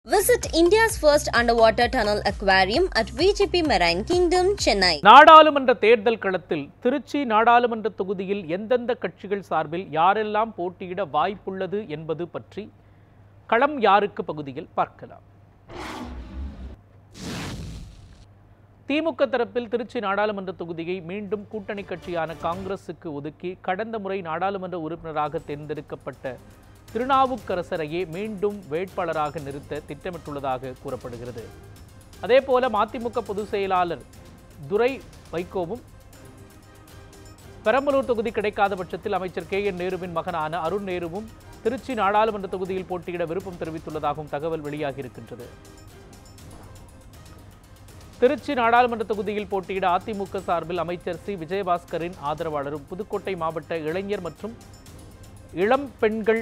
Visit India's first underwater tunnel aquarium at VGP Marine Kingdom, Chennai. நாடாளுமன்ற தேர்தல் களத்தில் திருச்சி நாடாளுமன்ற தொகுதியில் எந்தெந்த கட்சிகள் சார்பில் யாரெல்லாம் போட்டியிட வாய்ப்புள்ளது என்பது பற்றி களம் யாருக்கு பகுதியில் பார்க்கலாம் திமுக தரப்பில் திருச்சி நாடாளுமன்ற தொகுதியை மீண்டும் கூட்டணி கட்சியான காங்கிரசுக்கு ஒதுக்கி கடந்த முறை நாடாளுமன்ற உறுப்பினராக தேர்ந்தெடுக்கப்பட்ட திருநாவுக்கரசரையே மீண்டும் வேட்பாளராக நிறுத்த திட்டமிட்டுள்ளதாக கூறப்படுகிறது அதேபோல மதிமுக பொதுச் செயலாளர் துரை வைகோவும் பெரம்பலூர் தொகுதி கிடைக்காத பட்சத்தில் அமைச்சர் கே என் நேருவின் மகனான அருண் நேருவும் திருச்சி நாடாளுமன்ற தொகுதியில் போட்டியிட விருப்பம் தெரிவித்துள்ளதாகவும் தகவல் வெளியாகியிருக்கின்றது திருச்சி நாடாளுமன்ற தொகுதியில் போட்டியிட அதிமுக சார்பில் அமைச்சர் சி விஜயபாஸ்கரின் ஆதரவாளரும் புதுக்கோட்டை மாவட்ட இளைஞர் மற்றும் இளம் பெண்கள்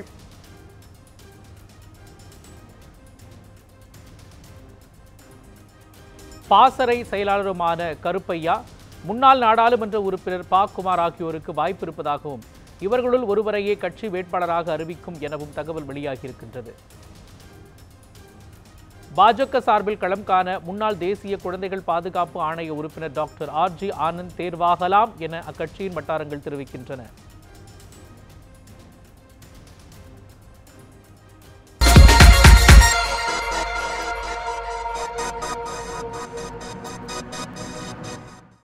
பாசறை செயலாளருமான கருப்பையா முன்னாள் நாடாளுமன்ற உறுப்பினர் பா குமார் ஆகியோருக்கு வாய்ப்பு இருப்பதாகவும் இவர்களுள் ஒருவரையே கட்சி வேட்பாளராக அறிவிக்கும் எனவும் தகவல் வெளியாகியிருக்கின்றது பாஜக சார்பில் களம் காண முன்னாள் தேசிய குழந்தைகள் பாதுகாப்பு ஆணைய உறுப்பினர் டாக்டர் ஆர் ஜி ஆனந்த் தேர்வாகலாம் என அக்கட்சியின் வட்டாரங்கள் தெரிவிக்கின்றன